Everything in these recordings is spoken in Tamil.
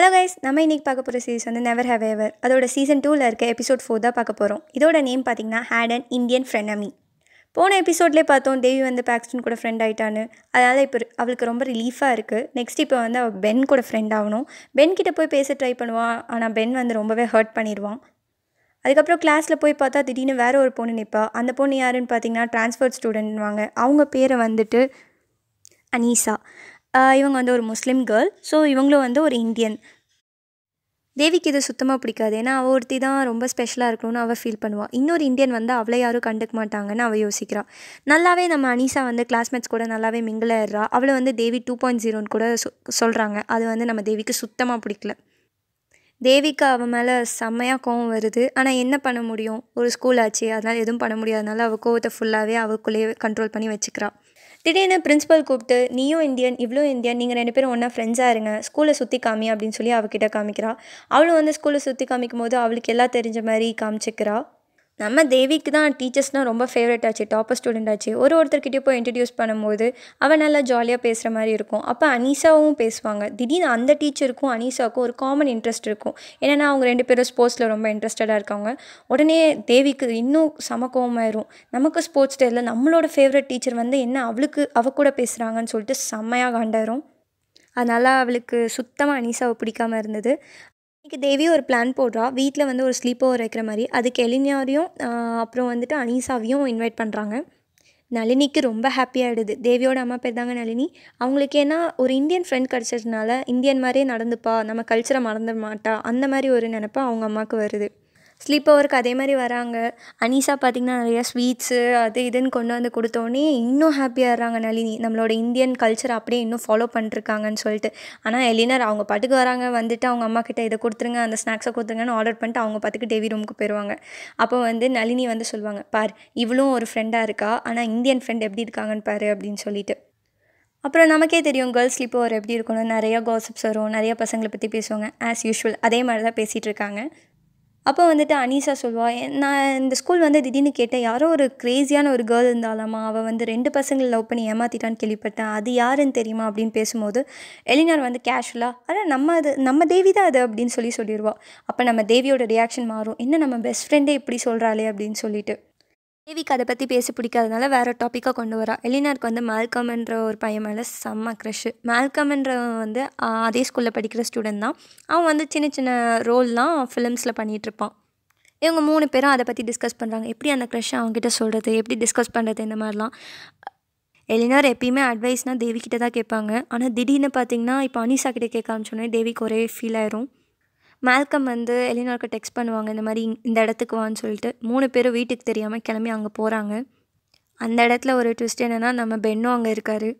ஹலோ கைஸ் நம்ம இன்னைக்கு பார்க்க போகிற சீரிஸ் வந்து நெவர் ஹேவ் எவர் அதோட சீசன் டூவில் இருக்க எபிசோட் ஃபோர் தான் பார்க்க போகிறோம் இதோட நேம் பார்த்தீங்கன்னா ஹேட் அண்ட் இந்தியன் ஃப்ரெண்டமி போன எபிசோட்லேயே பார்த்தோம் தேவி வந்து பாக்ஸ்டன் கூட ஃப்ரெண்ட் ஆயிட்டான்னு அதனால் இப்போ அவளுக்கு ரொம்ப ரிலீஃபாக இருக்குது நெக்ஸ்ட் இப்போ வந்து அவள் பென் கூட ஃப்ரெண்ட் ஆகணும் பென் கிட்ட போய் பேச ட்ரை பண்ணுவான் ஆனால் பென் வந்து ரொம்பவே ஹர்ட் பண்ணிடுவான் அதுக்கப்புறம் கிளாஸில் போய் பார்த்தா திடீர்னு வேற ஒரு பொண்ணு நிற்பா அந்த பொண்ணு யாருன்னு பார்த்தீங்கன்னா ட்ரான்ஸ்ஃபர் ஸ்டூடெண்ட்வாங்க அவங்க பேரை வந்துட்டு அனீசா ஆஹ் இவங்க வந்து ஒரு முஸ்லீம் கேர்ள் ஸோ இவங்களும் வந்து ஒரு இந்தியன் தேவிக்கு இது சுத்தமாக பிடிக்காது ஏன்னா அவள் ஒருத்தி தான் ரொம்ப ஸ்பெஷலாக இருக்கணும்னு அவள் ஃபீல் பண்ணுவாள் இன்னொரு இந்தியன் வந்து அவளை யாரும் கண்டுக்க மாட்டாங்கன்னு அவள் யோசிக்கிறா நல்லாவே நம்ம அனீசா வந்து கிளாஸ்மேட்ஸ் கூட நல்லாவே மிங்கிள் ஆயிடுறா அவளை வந்து தேவி டூ பாயிண்ட் ஜீரோன்னு கூட சொ சொல்கிறாங்க அது வந்து நம்ம தேவிக்கு சுத்தமாக பிடிக்கல தேவிக்கு அவன் மேலே செம்மையாக கோவம் வருது ஆனால் என்ன பண்ண முடியும் ஒரு ஸ்கூல் ஆச்சு அதனால் எதுவும் பண்ண முடியாதனால அவள் கோவத்தை ஃபுல்லாகவே அவளுக்குள்ளேயே கண்ட்ரோல் பண்ணி வச்சுக்கிறா திடீர்னு பிரின்ஸிபல் கூப்பிட்டு நீயும் இந்தியன் இவ்வளோ இந்தியன் நீங்கள் ரெண்டு பேரும் ஒன்றா ஃப்ரெண்ட்ஸாக இருங்க ஸ்கூலை சுற்றி காமி அப்படின்னு சொல்லி அவகிட்ட காமிக்கிறா அவளும் வந்து ஸ்கூலை சுற்றி காமிக்கும் போது அவளுக்கு எல்லாம் தெரிஞ்ச மாதிரி காமிச்சிக்கிறா நம்ம தேவிக்கு தான் டீச்சர்ஸ்னால் ரொம்ப ஃபேவரட் ஆச்சு டாப்பர் ஸ்டூடெண்ட் ஆச்சு ஒரு ஒருத்தர்கிட்டயும் போய் இன்ட்ரடியூஸ் பண்ணும்போது அவன் நல்லா ஜாலியாக பேசுகிற மாதிரி இருக்கும் அப்போ அனீசாவும் பேசுவாங்க திடீர்னு அந்த டீச்சருக்கும் அனீசாவுக்கும் ஒரு காமன் இன்ட்ரெஸ்ட் இருக்கும் ஏன்னா அவங்க ரெண்டு பேரும் ஸ்போர்ட்ஸில் ரொம்ப இன்ட்ரெஸ்டடாக இருக்காங்க உடனே தேவிக்கு இன்னும் சம கோவமாயிரும் நமக்கு ஸ்போர்ட்ஸ் டேயில் நம்மளோட ஃபேவரட் டீச்சர் வந்து என்ன அவளுக்கு அவ கூட பேசுகிறாங்கன்னு சொல்லிட்டு செம்மையாக காண்டாயிரும் அதனால் அவளுக்கு சுத்தமாக அனீசாவை பிடிக்காம இருந்தது இன்றைக்கி தேவி ஒரு பிளான் போடுறா வீட்டில் வந்து ஒரு ஸ்லீப் ஓவர் வைக்கிற மாதிரி அதுக்கு எலினியாரையும் அப்புறம் வந்துட்டு அனீசாவையும் இன்வைட் பண்ணுறாங்க நளினிக்கு ரொம்ப ஹாப்பியாகிடுது தேவியோட அம்மா பேர் தாங்க நளினி அவங்களுக்கு ஏன்னா ஒரு இந்தியன் ஃப்ரெண்ட் கிடச்சதுனால இந்தியன் மாதிரியே நடந்துப்பா நம்ம கல்ச்சரை மறந்துட மாட்டா அந்த மாதிரி ஒரு நினப்பு அவங்க அம்மாவுக்கு வருது ஸ்லீப் ஓவருக்கு அதே மாதிரி வராங்க அனீசா பார்த்திங்கன்னா நிறைய ஸ்வீட்ஸு அது இதுன்னு கொண்டு வந்து கொடுத்தோன்னே இன்னும் ஹாப்பியாகிறாங்க நளினி நம்மளோட இந்தியன் கல்ச்சர் அப்படியே இன்னும் ஃபாலோ பண்ணிருக்காங்கன்னு சொல்லிட்டு ஆனால் எலினர் அவங்க பாட்டுக்கு வராங்க வந்துட்டு அவங்க அம்மா கிட்ட இதை கொடுத்துருங்க அந்த ஸ்நாக்ஸை கொடுத்துருங்கன்னு ஆர்டர் பண்ணிட்டு அவங்க பாட்டுக்கு டேவி ரூமுக்கு போயிடுவாங்க அப்போ வந்து நளினி வந்து சொல்லுவாங்க பார் இவளும் ஒரு ஃப்ரெண்டாக இருக்கா ஆனால் இந்தியன் ஃப்ரெண்ட் எப்படி இருக்காங்கன்னு பாரு அப்படின்னு சொல்லிட்டு அப்புறம் நமக்கே தெரியும் கேர்ள்ஸ் ஸ்லீப் ஓவர் எப்படி இருக்கணும் நிறையா காசிப்ஸ் வரும் நிறைய பசங்களை பற்றி பேசுவாங்க ஆஸ் யூஷுவல் அதே மாதிரி தான் பேசிகிட்டு இருக்காங்க அப்போ வந்துட்டு அனீஷா சொல்லுவாள் நான் இந்த ஸ்கூல் வந்து திடீர்னு கேட்டேன் யாரோ ஒரு க்ரேஸியான ஒரு கேர்ள் இருந்தாலாமா அவள் வந்து ரெண்டு பசங்களை லவ் பண்ணி ஏமாத்திட்டான்னு கேள்விப்பட்டேன் அது யாருன்னு தெரியுமா அப்படின்னு பேசும்போது எலினார் வந்து கேஷுவலாக அதான் நம்ம அது நம்ம தேவி தான் அது அப்படின்னு சொல்லி சொல்லிடுவா அப்போ நம்ம தேவியோட ரியாக்ஷன் மாறும் என்ன நம்ம பெஸ்ட் ஃப்ரெண்டே இப்படி சொல்கிறாளே அப்படின்னு சொல்லிட்டு தேவிக்கு அதை பற்றி பேச பிடிக்காதனால வேறு டாப்பிக்காக கொண்டு வரா எலினாருக்கு வந்து மால்கம்ன்ற ஒரு பையன் மேலே செம்ம க்ரஷ்ஷு மால்கம்ன்றவன் வந்து அதே ஸ்கூலில் படிக்கிற ஸ்டூடெண்ட் தான் அவன் வந்து சின்ன சின்ன ரோல்லாம் ஃபிலிம்ஸில் பண்ணிகிட்ருப்பான் இவங்க மூணு பேரும் அதை பற்றி டிஸ்கஸ் பண்ணுறாங்க எப்படி அந்த க்ரஷ்ஷை அவங்ககிட்ட சொல்கிறது எப்படி டிஸ்கஸ் பண்ணுறது இந்த மாதிரிலாம் எலினார் எப்பயுமே அட்வைஸ்னால் தேவிக்கிட்ட தான் கேட்பாங்க ஆனால் திடீர்னு பார்த்தீங்கன்னா இப்போ அனிஷா கிட்டே கேட்க ஆரம்பிச்சோன்னே தேவிக்கு ஒரே ஃபீல் ஆயிரும் மேல்கம் வந்து எலினாருக்கு டெக்ஸ்ட் பண்ணுவாங்க இந்த மாதிரி இந்த இடத்துக்கு வான்னு சொல்லிட்டு மூணு பேரும் வீட்டுக்கு தெரியாமல் கிளம்பி அங்கே போகிறாங்க அந்த இடத்துல ஒரு ட்விஸ்ட் என்னென்னா நம்ம பென்னும் அங்கே இருக்கார்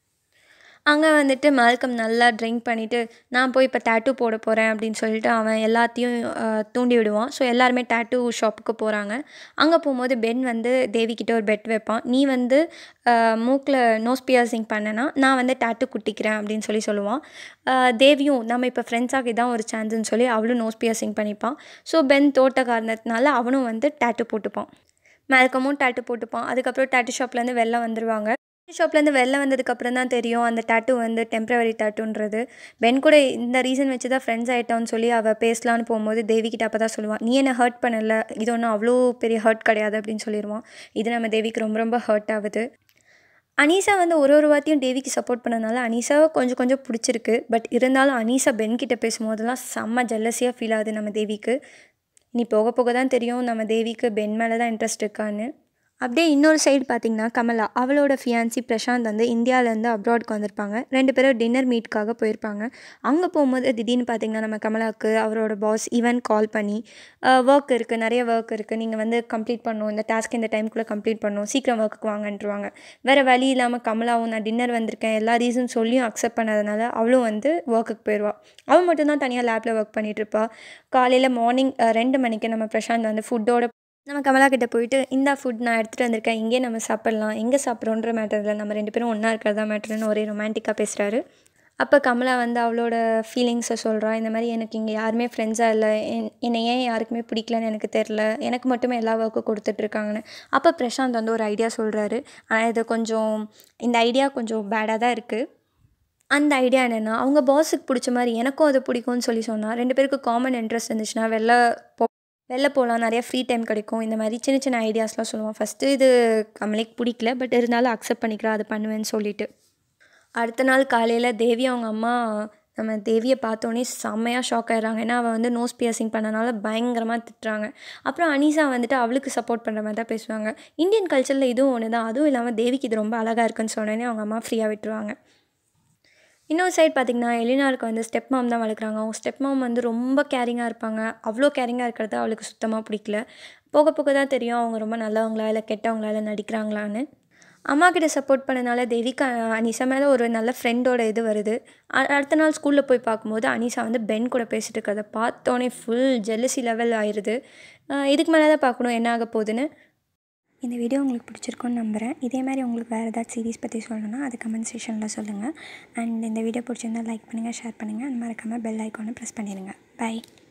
அங்கே வந்துட்டு மால்கம் நல்லா ட்ரிங்க் பண்ணிவிட்டு நான் போய் இப்போ டேட்டூ போட போகிறேன் அப்படின்னு சொல்லிட்டு அவன் எல்லாத்தையும் தூண்டி விடுவான் ஸோ எல்லாருமே டேட்டூ ஷாப்புக்கு போகிறாங்க அங்கே போகும்போது பென் வந்து தேவிக்கிட்ட ஒரு பெட் வைப்பான் நீ வந்து மூக்கில் நோஸ் பியர்சிங் பண்ணனா நான் வந்து டேட்டூ குட்டிக்கிறேன் அப்படின்னு சொல்லி சொல்லுவான் தேவியும் நம்ம இப்போ ஃப்ரெண்ட்ஸாக இதான் ஒரு சான்ஸ்னு சொல்லி அவளும் நோஸ் பியர்சிங் பண்ணிப்பான் ஸோ பென் தோட்ட காரணத்தினால அவனும் வந்து டேட்டூ போட்டுப்பான் மேல்கமும் டேட்டூ போட்டுப்பான் அதுக்கப்புறம் டேட்டூ ஷாப்லேருந்து வெளில வந்துடுவாங்க ஷாப்லேருந்து வெளில வந்ததுக்கப்புறம் தான் தெரியும் அந்த டேட்டூ வந்து டெம்ப்ரவரி டேட்டூன்றது பென் கூட இந்த ரீசன் வச்சு தான் ஃப்ரெண்ட்ஸ் ஆகிட்டோன்னு சொல்லி அவள் பேசலான்னு போகும்போது தேவிக்கிட்ட அப்போ தான் சொல்லுவான் நீ என்ன ஹர்ட் பண்ணல இது ஒன்றும் அவ்வளோ பெரிய ஹர்ட் கிடையாது அப்படின்னு சொல்லிடுவான் இது நம்ம தேவிக்கு ரொம்ப ரொம்ப ஹர்ட் ஆகுது அனீஷா வந்து ஒரு ஒரு வார்த்தையும் தேவிக்கு சப்போர்ட் பண்ணனால அனீஷாவை கொஞ்சம் கொஞ்சம் பிடிச்சிருக்கு பட் இருந்தாலும் அனீஷா பென் கிட்ட பேசும்போதெல்லாம் செம்ம ஜல்லஸியாக ஃபீல் ஆகுது நம்ம தேவிக்கு நீ போக போக தான் தெரியும் நம்ம தேவிக்கு பென் மேலே தான் இன்ட்ரெஸ்ட் இருக்கான்னு அப்படியே இன்னொரு சைடு பார்த்திங்கன்னா கமலா அவளோட ஃபியான்சி பிரசாந்த் வந்து இந்தியாவிலேருந்து அப்ராட்க்கு வந்திருப்பாங்க ரெண்டு பேரும் டின்னர் மீட்காக போயிருப்பாங்க அங்கே போகும்போது திடீர்னு பார்த்திங்கன்னா நம்ம கமலாவுக்கு அவரோட பாஸ் ஈவன் கால் பண்ணி ஒர்க் இருக்குது நிறைய ஒர்க் இருக்குது நீங்கள் வந்து கம்ப்ளீட் பண்ணணும் இந்த டாஸ்க் இந்த டைம்குள்ளே கம்ப்ளீட் பண்ணணும் சீக்கிரம் ஒர்க்குக்கு வாங்கன்ட்டுருவாங்க வேறு வழி இல்லாமல் கமலாவும் நான் டின்னர் வந்திருக்கேன் எல்லா ரீசன் சொல்லியும் அக்செப்ட் பண்ணதுனால அவளும் வந்து ஒர்க்குக்கு போயிடுவாள் அவள் மட்டும்தான் தனியாக லேபில் ஒர்க் பண்ணிகிட்ருப்பா காலையில் மார்னிங் ரெண்டு மணிக்கு நம்ம பிரசாந்த் வந்து ஃபுட்டோட நம்ம கமலா கிட்டே போயிட்டு இந்த ஃபுட் நான் எடுத்துகிட்டு வந்திருக்கேன் இங்கே நம்ம சாப்பிட்லாம் எங்கே சாப்பிட்றோன்ற மேட்டரில் நம்ம ரெண்டு பேரும் ஒன்றா இருக்கிறதா மேட்டர்னு ஒரே ரொமான்டிக்காக பேசுகிறாரு அப்போ கமலா வந்து அவளோட ஃபீலிங்ஸை சொல்கிறா இந்த மாதிரி எனக்கு இங்கே யாருமே ஃப்ரெண்ட்ஸாக இல்லை என் என்னை ஏன் யாருக்குமே பிடிக்கலன்னு எனக்கு தெரில எனக்கு மட்டுமே எல்லா ஒர்க்கும் கொடுத்துட்ருக்காங்கன்னு அப்போ பிரசாந்த் வந்து ஒரு ஐடியா சொல்கிறாரு ஆனால் இது கொஞ்சம் இந்த ஐடியா கொஞ்சம் பேடாக தான் இருக்குது அந்த ஐடியா என்னென்னா அவங்க பாஸுக்கு பிடிச்ச மாதிரி எனக்கும் அது பிடிக்கும்னு சொல்லி சொன்னால் ரெண்டு பேருக்கு காமன் இன்ட்ரெஸ்ட் இருந்துச்சுன்னா வெளில போ வெளில போகலாம் நிறையா ஃப்ரீ டைம் கிடைக்கும் இந்த மாதிரி சின்ன சின்ன ஐடியாஸ்லாம் சொல்லுவான் ஃபஸ்ட்டு இது கமலிக்கு பிடிக்கல பட் இருந்தாலும் அக்செப்ட் பண்ணிக்கிறா அது பண்ணுவேன்னு சொல்லிட்டு அடுத்த நாள் காலையில் தேவி அவங்க அம்மா நம்ம தேவியை பார்த்தோன்னே செம்மையாக ஷாக் ஆயிடுறாங்க ஏன்னா அவள் வந்து நோஸ் பியர்சிங் பண்ணனால பயங்கரமாக திட்டுறாங்க அப்புறம் அனீஸா வந்துட்டு அவளுக்கு சப்போர்ட் பண்ணுற மாதிரி தான் பேசுவாங்க இந்தியன் கல்ச்சரில் இதுவும் ஒன்று தான் அதுவும் இல்லாமல் தேவிக்கு இது ரொம்ப அழகாக இருக்குன்னு சொன்னோன்னே அவங்க அம்மா ஃப்ரீயாக விட்டுருவாங்க இன்னொரு சைட் பார்த்திங்கன்னா எலினாருக்கு வந்து ஸ்டெப் மாம் தான் வளர்க்குறாங்க அவங்க ஸ்டெப் மாம் வந்து ரொம்ப கேரிங்காக இருப்பாங்க அவ்வளோ கேரிங்காக இருக்கிறது அவளுக்கு சுத்தமாக பிடிக்கல போக போக தான் தெரியும் அவங்க ரொம்ப நல்லவங்களா இல்லை கெட்டவங்களா இல்லை நடிக்கிறாங்களான்னு அம்மா கிட்ட சப்போர்ட் பண்ணனால தேவிக்கு அனிஷா மேலே ஒரு நல்ல ஃப்ரெண்டோட இது வருது அ- அடுத்த நாள் ஸ்கூலில் போய் பார்க்கும்போது அனிஷா வந்து பென் கூட பேசிட்டு இருக்கிறத பார்த்தோன்னே ஃபுல் ஜெல்லசி லெவல் ஆயிடுது அஹ் இதுக்கு மேலே தான் பார்க்கணும் என்ன ஆக போகுதுன்னு இந்த வீடியோ உங்களுக்கு பிடிச்சிருக்குன்னு நம்புகிறேன் இதே மாதிரி உங்களுக்கு வேறு ஏதாச்சும் சீரிஸ் பற்றி சொல்லணும்னா அது கமெண்ட் செக்ஷனில் சொல்லுங்கள் அண்ட் இந்த வீடியோ பிடிச்சிருந்தா லைக் பண்ணுங்கள் ஷேர் பண்ணுங்கள் அண்ட் மறக்காமல் பெல் ஐக்கானை ப்ரெஸ் பண்ணிடுங்க பை